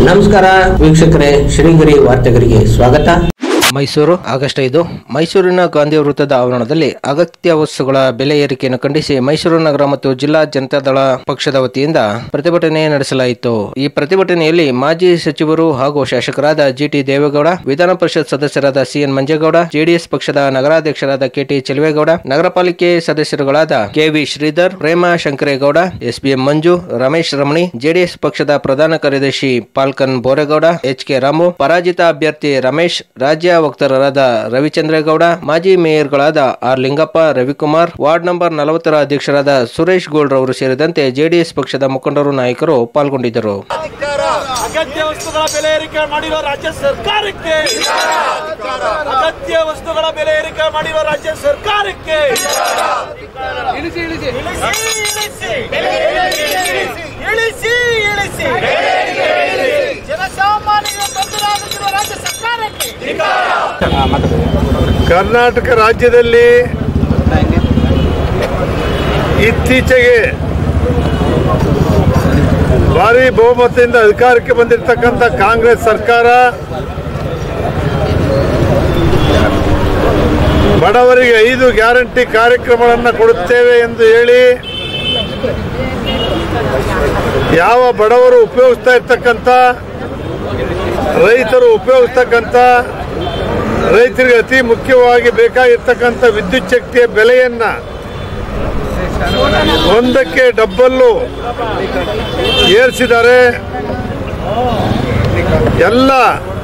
ನಮಸ್ಕಾರ ವೀಕ್ಷಕರೇ ಶ್ರೀಗಿರಿ ವಾರ್ತೆಗರಿಗೆ ಸ್ವಾಗತ ಮೈಸೂರು ಆಗಸ್ಟ್ ಐದು ಮೈಸೂರಿನ ಗಾಂಧಿ ವೃತ್ತದ ಆವರಣದಲ್ಲಿ ಅಗತ್ಯ ವಸ್ತುಗಳ ಬೆಲೆ ಏರಿಕೆಯನ್ನು ಖಂಡಿಸಿ ಮೈಸೂರು ನಗರ ಮತ್ತು ಜಿಲ್ಲಾ ಜನತಾದಳ ಪಕ್ಷದ ವತಿಯಿಂದ ಪ್ರತಿಭಟನೆ ನಡೆಸಲಾಯಿತು ಈ ಪ್ರತಿಭಟನೆಯಲ್ಲಿ ಮಾಜಿ ಸಚಿವರು ಹಾಗೂ ಶಾಸಕರಾದ ಜಿಟಿ ದೇವೇಗೌಡ ವಿಧಾನ ಪರಿಷತ್ ಸದಸ್ಯರಾದ ಸಿಎನ್ ಮಂಜೇಗೌಡ ಜೆಡಿಎಸ್ ಪಕ್ಷದ ನಗರಾಧ್ಯಕ್ಷರಾದ ಕೆಟಿ ಚೆಲುವೇಗೌಡ ನಗರ ಪಾಲಿಕೆ ಸದಸ್ಯರುಗಳಾದ K V Sridhar Prema Shankaregowda SBM Manju Ramesh Ramani JDS ಪಕ್ಷದ ಪ್ರಧಾನ ಕಾರ್ಯದರ್ಶಿ ಪಾಲ್ಕನ್ ಬೋರೇಗೌಡ ಎಚ್ ಕೆ ರಾಮು ಪರಾಜಿತ ಅಭ್ಯರ್ಥಿ ರಮೇಶ್ ರಾಜ್ಯ ವಕ್ತಾರರಾದ ರವಿಚಂದ್ರೇಗೌಡ ಮಾಜಿ ಮೇಯರ್ಗಳಾದ R Lingappa Ravikumar ward number ನಲವತ್ತರ ಅಧ್ಯಕ್ಷರಾದ ಸುರೇಶ್ ಗೋಲ್ಡ್ ರವರು ಸೇರಿದಂತೆ ಜೆಡಿಎಸ್ ಪಕ್ಷದ ಮುಖಂಡರು ನಾಯಕರು ಪಾಲ್ಗೊಂಡಿದ್ದರು ಅಗತ್ಯ ವಸ್ತುಗಳ ಬೆಲೆ ಏರಿಕೆ ಮಾಡಿರೋ ರಾಜ್ಯ ಸರ್ಕಾರಕ್ಕೆ ಅಗತ್ಯ ವಸ್ತುಗಳ ಬೆಲೆ ಏರಿಕೆ ಮಾಡಿರೋ ರಾಜ್ಯ ಸರ್ಕಾರಕ್ಕೆ ಇಳಿಸಿ ಇಳಿಸಿ ಇಳಿಸಿ ಇಳಿಸಿ ಇಳಿಸಿ ಜನಸಾಮಾನ್ಯರ ತೊಂದರೆಯಾಗುತ್ತಿರುವ ರಾಜ್ಯ ಸರ್ಕಾರಕ್ಕೆ ಕರ್ನಾಟಕ ರಾಜ್ಯದಲ್ಲಿ ಇತ್ತೀಚೆಗೆ ಭಾರಿ ಬಹುಮತದಿಂದ ಅಧಿಕಾರಕ್ಕೆ ಬಂದಿರತಕ್ಕಂಥ ಕಾಂಗ್ರೆಸ್ ಸರ್ಕಾರ ಬಡವರಿಗೆ ಐದು ಗ್ಯಾರಂಟಿ ಕಾರ್ಯಕ್ರಮಗಳನ್ನು ಕೊಡುತ್ತೇವೆ ಎಂದು ಹೇಳಿ ಯಾವ ಬಡವರು ಉಪಯೋಗಿಸ್ತಾ ಇರ್ತಕ್ಕಂಥ ರೈತರು ಉಪಯೋಗಿಸ್ತಕ್ಕಂಥ ರೈತರಿಗೆ ಅತಿ ಮುಖ್ಯವಾಗಿ ಬೇಕಾಗಿರ್ತಕ್ಕಂಥ ವಿದ್ಯುತ್ ಶಕ್ತಿಯ ಬೆಲೆಯನ್ನ ಒಂದಕ್ಕೆ ಡಬ್ಬಲ್ಲು ಏರಿಸಿದ್ದಾರೆ ಎಲ್ಲ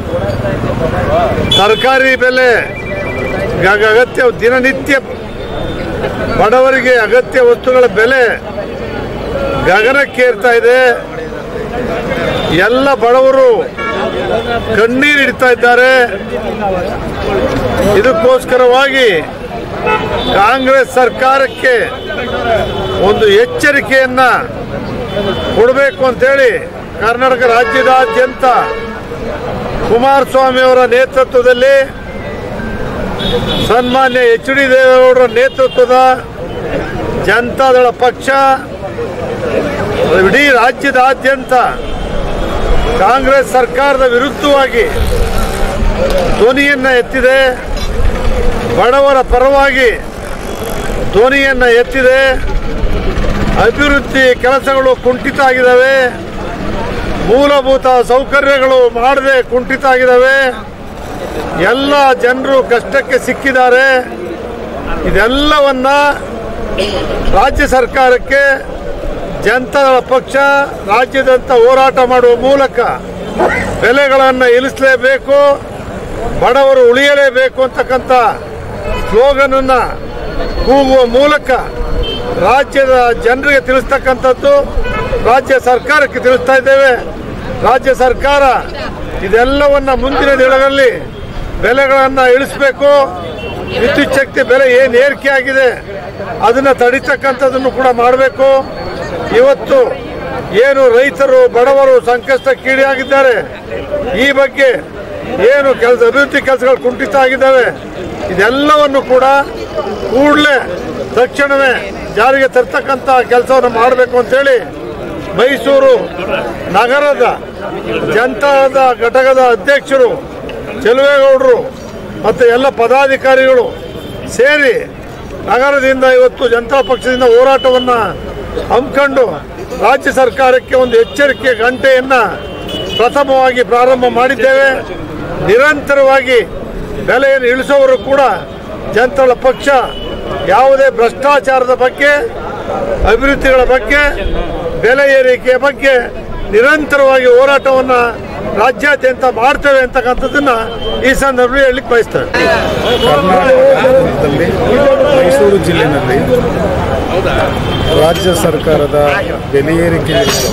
ತರಕಾರಿ ಬೆಲೆ ಗ- ಅಗತ್ಯ ದಿನನಿತ್ಯ ಬಡವರಿಗೆ ಅಗತ್ಯ ವಸ್ತುಗಳ ಬೆಲೆ ಗಗನಕ್ಕೇರ್ತಾ ಇದೆ ಎಲ್ಲ ಬಡವರು ಕಣ್ಣೀರು ಇಡ್ತಾ ಇದ್ದಾರೆ ಇದಕ್ಕೋಸ್ಕರವಾಗಿ ಕಾಂಗ್ರೆಸ್ ಸರ್ಕಾರಕ್ಕೆ ಒಂದು ಎಚ್ಚರಿಕೆಯನ್ನ ಕೊಡಬೇಕು ಅಂತೇಳಿ ಕರ್ನಾಟಕ ರಾಜ್ಯದಾದ್ಯಂತ ಕುಮಾರಸ್ವಾಮಿ ಅವರ ನೇತೃತ್ವದಲ್ಲಿ ಸನ್ಮಾನ್ಯ ಎಚ್ ಡಿ ದೇವೇಗೌಡರ ನೇತೃತ್ವದ ಜನತಾದಳ ಪಕ್ಷ ಇಡೀ ರಾಜ್ಯದಾದ್ಯಂತ ಕಾಂಗ್ರೆಸ್ ಸರ್ಕಾರದ ವಿರುದ್ಧವಾಗಿ ಧ್ವನಿಯನ್ನ ಎತ್ತಿದೆ ಬಡವರ ಪರವಾಗಿ ಧ್ವನಿಯನ್ನ ಎತ್ತಿದೆ ಅಭಿವೃದ್ಧಿ ಕೆಲಸಗಳು ಕುಂಠಿತ ಆಗಿದ್ದಾವೆ ಮೂಲಭೂತ ಸೌಕರ್ಯಗಳು ಮಾಡದೆ ಕುಂಠಿತ ಆಗಿದ್ದಾವೆ ಎಲ್ಲ ಜನರು ಕಷ್ಟಕ್ಕೆ ಸಿಕ್ಕಿದ್ದಾರೆ ಇದೆಲ್ಲವನ್ನ ರಾಜ್ಯ ಸರ್ಕಾರಕ್ಕೆ ಜನತಾದಳ ಪಕ್ಷ ರಾಜ್ಯದಂತ ಹೋರಾಟ ಮಾಡುವ ಮೂಲಕ ಬೆಲೆಗಳನ್ನು ಇಳಿಸಲೇಬೇಕು ಬಡವರು ಉಳಿಯಲೇಬೇಕು ಅಂತಕ್ಕಂಥ ಸ್ಲೋಗನ್ ಅನ್ನ ಕೂಗುವ ಮೂಲಕ ರಾಜ್ಯದ ಜನರಿಗೆ ತಿಳಿಸ್ತಕ್ಕಂಥದ್ದು ರಾಜ್ಯ ಸರ್ಕಾರಕ್ಕೆ ತಿಳಿಸ್ತಾ ಇದ್ದೇವೆ ರಾಜ್ಯ ಸರ್ಕಾರ ಇದೆಲ್ಲವನ್ನ ಮುಂದಿನ ದಿನಗಳಲ್ಲಿ ಬೆಲೆಗಳನ್ನು ಇಳಿಸಬೇಕು ವಿದ್ಯುತ್ ಶಕ್ತಿ ಬೆಲೆ ಏನು ಏರಿಕೆ ಆಗಿದೆ ಅದನ್ನು ತಡಿತಕ್ಕಂಥದ್ದನ್ನು ಕೂಡ ಮಾಡಬೇಕು ಇವತ್ತು ಏನು ರೈತರು ಬಡವರು ಸಂಕಷ್ಟಕ್ಕೀಡಾಗಿದ್ದಾರೆ ಈ ಬಗ್ಗೆ ಏನು ಕೆಲಸ ಅಭಿವೃದ್ಧಿ ಕೆಲಸಗಳು ಕುಂಠಿತ ಆಗಿದ್ದಾವೆ ಇದೆಲ್ಲವನ್ನು ಕೂಡ ಕೂಡಲೇ ತಕ್ಷಣವೇ ಜಾರಿಗೆ ತರ್ತಕ್ಕಂಥ ಕೆಲಸವನ್ನು ಮಾಡಬೇಕು ಅಂತೇಳಿ ಮೈಸೂರು ನಗರದ ಜನತಾದ ಘಟಕದ ಅಧ್ಯಕ್ಷರು ಚೆಲುವೇಗೌಡರು ಮತ್ತು ಎಲ್ಲ ಪದಾಧಿಕಾರಿಗಳು ಸೇರಿ ನಗರದಿಂದ ಇವತ್ತು ಜನತಾ ಪಕ್ಷದಿಂದ ಹೋರಾಟವನ್ನ ಹಮ್ಮಿಕೊಂಡು ರಾಜ್ಯ ಸರ್ಕಾರಕ್ಕೆ ಒಂದು ಎಚ್ಚರಿಕೆ ಗಂಟೆಯನ್ನ ಪ್ರಥಮವಾಗಿ ಪ್ರಾರಂಭ ಮಾಡಿದ್ದೇವೆ ನಿರಂತರವಾಗಿ ಬೆಲೆಯನ್ನು ಇಳಿಸೋವರು ಕೂಡ ಜನತಾಳ ಪಕ್ಷ ಯಾವುದೇ ಭ್ರಷ್ಟಾಚಾರದ ಬಗ್ಗೆ ಅಭಿವೃದ್ಧಿಗಳ ಬಗ್ಗೆ ಬೆಲೆ ಏರಿಕೆಯ ಬಗ್ಗೆ ನಿರಂತರವಾಗಿ ಹೋರಾಟವನ್ನ ರಾಜ್ಯಾದ್ಯಂತ ಮಾಡ್ತೇವೆ ಅಂತಕ್ಕಂಥದ್ದನ್ನ ಈ ಸಂದರ್ಭದಲ್ಲಿ ಹೇಳಲಿಕ್ಕೆ ಬಯಸ್ತೇವೆ ಕರ್ನಾಟಕ ರಾಜ್ಯದಲ್ಲಿ ಮೈಸೂರು ಜಿಲ್ಲೆಯಲ್ಲಿ ರಾಜ್ಯ ಸರ್ಕಾರದ ಬೆಲೆ ಏರಿಕೆ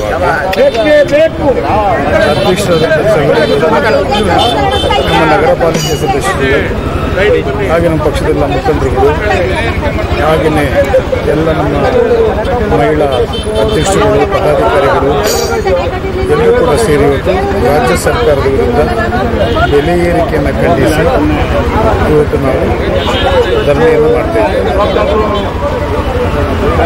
ಅಧ್ಯಕ್ಷರಾದ ನಮ್ಮ ನಗರ ಪಾಲಿಕೆ ಸದಸ್ಯರು ಹಾಗೆ ನಮ್ಮ ಪಕ್ಷದೆಲ್ಲ ಮುಖಂಡರುಗಳು ಹಾಗೆಯೇ ಎಲ್ಲ ನಮ್ಮ ಮಹಿಳಾ ಅಧ್ಯಕ್ಷರುಗಳು ಪದಾಧಿಕಾರಿಗಳು ಎಲ್ಲರೂ ಕೂಡ ಸೇರಿ ಇವತ್ತು ರಾಜ್ಯ ಸರ್ಕಾರದ ವಿರುದ್ಧ ಬೆಲೆ ಏರಿಕೆಯನ್ನು ಖಂಡಿಸಿ ಇವತ್ತು ನಾವು ಧರಣಿಯನ್ನು ಮಾಡ್ತಾ ಇದ್ದೇವೆ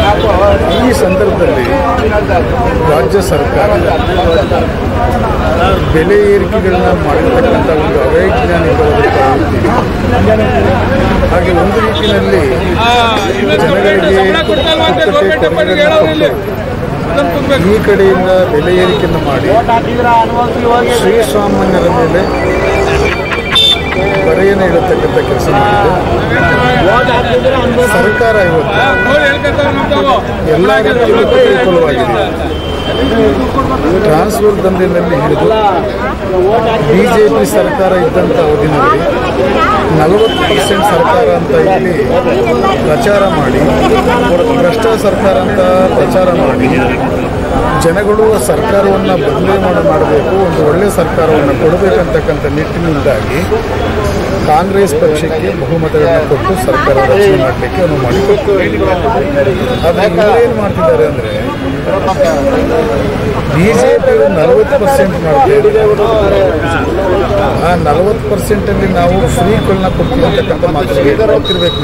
ಈ ಸಂದರ್ಭದಲ್ಲಿ ರಾಜ್ಯ ಸರ್ಕಾರ ಬೆಲೆ ಏರಿಕೆಗಳನ್ನ ಮಾಡಿರ್ತಕ್ಕಂಥ ಒಂದು ಅವೈಜ್ಞಾನಿಕವಾದ ಪ್ರವೃತ್ತಿ ಹಾಗೆ ಒಂದು ರೀತಿಯಲ್ಲಿ ಜನಗಳಿಗೆ ಪುಕ್ಕಟೆ ಕೊಡುಗೆಗಳನ್ನ ಕೊಟ್ಟು ಈ ಕಡೆಯಿಂದ ಬೆಲೆ ಏರಿಕೆಯನ್ನು ಮಾಡಿ ಶ್ರೀಸಾಮಾನ್ಯರ ಮೇಲೆ ಬರೆಯನ್ನು ಇಡತಕ್ಕಂಥ ಕೆಲಸ ಮಾಡಿದೆ ಸರ್ಕಾರ ಇವತ್ತು ಎಲ್ಲ ರೀತಿಯಲ್ಲೂ ಪ್ರತಿಕೂಲವಾಗಿದೆ ಟ್ರಾನ್ಸ್ಫರ್ ದಂಧೆಯಲ್ಲಿ ಹಿಡಿದು ಬಿಜೆಪಿ ಸರ್ಕಾರ ಇದ್ದಂಥ ಅವಧಿನಲ್ಲಿ ನಲವತ್ತು ಪರ್ಸೆಂಟ್ ಸರ್ಕಾರ ಅಂತ ಇಲ್ಲಿ ಪ್ರಚಾರ ಮಾಡಿ ಭ್ರಷ್ಟ ಸರ್ಕಾರ ಅಂತ ಪ್ರಚಾರ ಮಾಡಿ ಜನಗಳು ಆ ಸರ್ಕಾರವನ್ನು ಬದಲಾವಣೆ ಮಾಡಬೇಕು ಒಂದು ಒಳ್ಳೆಯ ಸರ್ಕಾರವನ್ನು ಕೊಡಬೇಕಂತಕ್ಕಂಥ ನಿಟ್ಟಿನಿಂದಾಗಿ ಕಾಂಗ್ರೆಸ್ ಪಕ್ಷಕ್ಕೆ ಬಹುಮತಗಳನ್ನು ಕೊಟ್ಟು ಸರ್ಕಾರ ರಚನೆ ಮಾಡಲಿಕ್ಕೆ ಅನುವು ಮಾಡಿಕೊಟ್ಟು ಆದರೆ ಇವರೇನು ಮಾಡ್ತಿದ್ದಾರೆ ಅಂದರೆ ಬಿಜೆಪಿ ನಲವತ್ತು ಪರ್ಸೆಂಟ್ ಮಾಡ್ತಾರೆ ಆ ನಲವತ್ತು ಪರ್ಸೆಂಟಲ್ಲಿ ನಾವು ಫ್ರೀಗಳನ್ನ ಕೊಡ್ತೀವಿ ಅಂತಕ್ಕಂಥ ಮಾತುಗಳಿಗೆ ಗೊತ್ತಿರಬೇಕು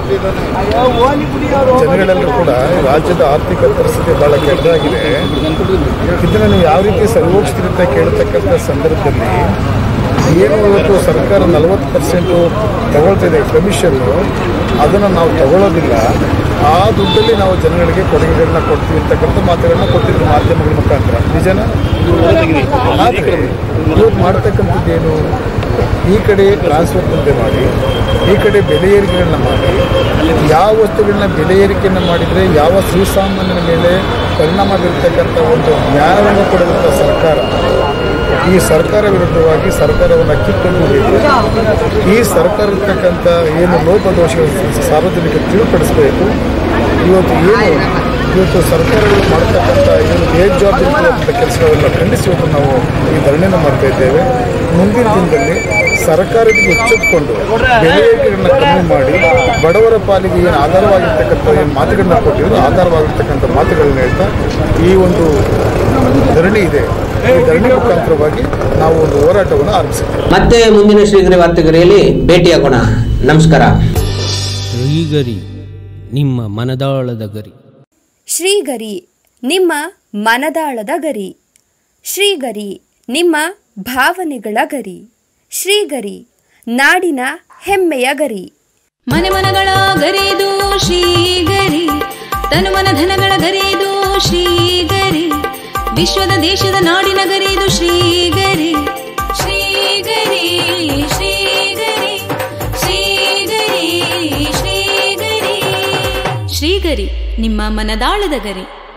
ಜನಗಳೆಲ್ಲರೂ ಕೂಡ ರಾಜ್ಯದ ಆರ್ಥಿಕ ಪರಿಸ್ಥಿತಿ ಬಹಳ ಕೆಟ್ಟದಾಗಿದೆ ಇದನ್ನು ನೀವು ಯಾವ ರೀತಿ ಸರಿ ಹೋಗ್ತೀರಿ ಅಂತ ಕೇಳತಕ್ಕಂಥ ಸಂದರ್ಭದಲ್ಲಿ ಏನು ಇವತ್ತು ಸರ್ಕಾರ ನಲವತ್ತು ಪರ್ಸೆಂಟು ತಗೊಳ್ತಿದೆ ಕಮಿಷನ್ನು ಅದನ್ನು ನಾವು ತಗೊಳ್ಳೋದಿಲ್ಲ ಆ ದುಡ್ಡಲ್ಲಿ ನಾವು ಜನಗಳಿಗೆ ಕೊಡುಗೆಗಳನ್ನ ಕೊಡ್ತೀವಿ ಅಂತಕ್ಕಂಥ ಮಾತುಗಳನ್ನ ಕೊಟ್ಟಿದ್ರು ಮಾಧ್ಯಮಗಳ ಮುಖಾಂತರ ನಿಜನ ಆದರೆ ಇವತ್ತು ಮಾಡ್ತಕ್ಕಂಥದ್ದೇನು ಈ ಕಡೆ ಟ್ರಾನ್ಸ್ಫರ್ ದಂಧೆ ಮಾಡಿ ಈ ಕಡೆ ಬೆಲೆ ಏರಿಕೆಗಳನ್ನ ಮಾಡಿ ಯಾವ ವಸ್ತುಗಳನ್ನ ಬೆಲೆ ಏರಿಕೆಯನ್ನು ಮಾಡಿದರೆ ಯಾವ ಶ್ರೀಸಾಮಾನ್ಯನ ಮೇಲೆ ಪರಿಣಾಮ ಬೀರ್ತಕ್ಕಂಥ ಒಂದು ಜ್ಞಾನವನ್ನು ಕೊಡುವಂಥ ಸರ್ಕಾರ ಈ ಸರ್ಕಾರ ವಿರುದ್ಧವಾಗಿ ಸರ್ಕಾರವನ್ನು ಕಿತ್ತನ್ನು ಈ ಸರ್ಕಾರ ಇರ್ತಕ್ಕಂಥ ಏನು ಲೋಪದೋಷಗಳು ಸಾರ್ವಜನಿಕ ತಿಳಿಪಡಿಸಬೇಕು ಇವತ್ತು ಏನು ಇವತ್ತು ಸರ್ಕಾರಗಳು ಮಾಡ್ತಕ್ಕಂಥ ಏನು ಬೇಜವಾಬ್ದಾರಿಯುವಂಥ ಕೆಲಸಗಳನ್ನು ಖಂಡಿಸಿ ಇವತ್ತು ನಾವು ಈ ಧರಣಿಯನ್ನು ಮಾಡ್ತಾ ಇದ್ದೇವೆ ಮುಂದಿನ ದಿನದಲ್ಲಿ ಸರ್ಕಾರಕ್ಕೆ ಎಚ್ಚೆತ್ತುಕೊಂಡು ಬೆಲೆ ಏರಿಕೆಗಳನ್ನ ಕಮ್ಮಿ ಮಾಡಿ ಬಡವರ ಪಾಲಿಗೆ ಏನು ಆಧಾರವಾಗಿರ್ತಕ್ಕಂಥ ಏನು ಮಾತುಗಳನ್ನ ಕೊಟ್ಟಿದ್ರು ಆಧಾರವಾಗಿರ್ತಕ್ಕಂಥ ಮಾತುಗಳನ್ನ ಹೇಳ್ತಾ ಈ ಒಂದು ಧರಣಿ ಇದೆ ಈ ಧರಣಿ ಮುಖಾಂತರವಾಗಿ ನಾವು ಒಂದು ಹೋರಾಟವನ್ನು ಆರಂಭಿಸಿದ್ದೇವೆ ಮತ್ತೆ ಮುಂದಿನ ಶ್ರೀಗರಿ ವಾರ್ತೆಗರಿಯಲ್ಲಿ ಭೇಟಿಯಾಗೋಣ ನಮಸ್ಕಾರ ಶ್ರೀಗರಿ ನಿಮ್ಮ ಮನದಾಳದ ಗರಿ ಶ್ರೀಗರಿ ನಿಮ್ಮ ಮನದಾಳದ ಗರಿ ಶ್ರೀಗರಿ ನಿಮ್ಮ ಭಾವನೆಗಳ ಗರಿ ಶ್ರೀಗರಿ ನಾಡಿನ ಹೆಮ್ಮೆಯ ಗರಿ ಮನೆ ಮನಗಳ ಗರಿದು ಶ್ರೀಗರಿ ತನು ಮನ ಧನಗಳ ಗರಿದು ಶ್ರೀಗರಿ ವಿಶ್ವದ ದೇಶದ ನಾಡಿನ ಗರಿದು ಶ್ರೀಗರಿ ಶ್ರೀಗರಿ ಶ್ರೀಗರಿ ಶ್ರೀಗರಿ ಶ್ರೀಗರಿ ಶ್ರೀಗರಿ ನಿಮ್ಮ ಮನದಾಳದ ಗರಿ